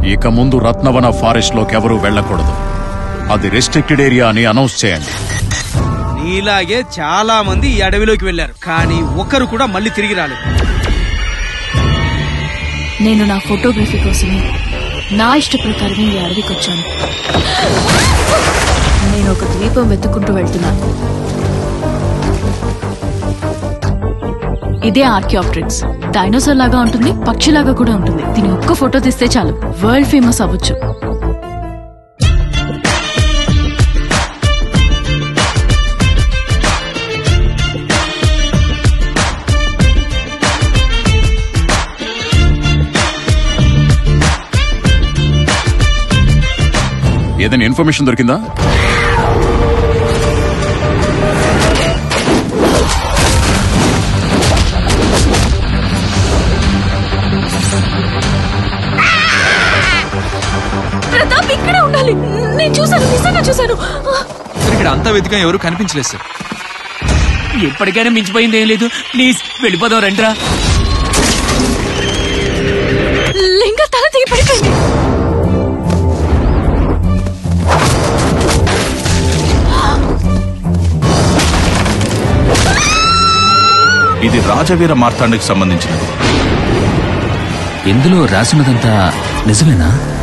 ఇక ముందు రత్నవన ఫారెస్ట్ లోకి ఎవరూ వెళ్ళకూడదు అది రెస్ట్రిక్టెడ్ ఏరియా అని అనౌన్స్ చేయండి నీలాగే చాలా మంది ఈ అడవిలోకి వెళ్లారు కానీ ఒక్కరు కూడా మళ్ళీ తిరిగి రాలేదు నేను నా ఫోటోగ్రఫీ కోసమే నా ఇష్ట ప్రకారమే ఈ అడవికి వచ్చాను నేను ఒక ద్వీపం వెతుక్కుంటూ వెళ్తున్నాను ఇదే ఆర్కియాప్ట్రిక్స్ డైనోసార్ లాగా ఉంటుంది పక్షిలాగా కూడా ఉంటుంది దీని ఒక్క ఫోటో తీస్తే చాలు వరల్డ్ ఫేమస్ అవ్వచ్చు ఏదైనా ఇన్ఫర్మేషన్ దొరికిందా ప్రతాప్ ఇక్కడే ఉండాలి నేను చూసాను నిజంగా చూసాను సార్ ఇక్కడ అంతా వెతికాం ఎవరు కనిపించలేదు సార్ ఎప్పటికైనా మించిపోయింది ఏం లేదు ప్లీజ్ వెళ్ళిపోదాం రండ్రా లింగ తల తెగి పడిపోయింది ఇది రాజవీర మార్తాండకి సంబంధించినది ఇందులో రాసినదంతా నిజమేనా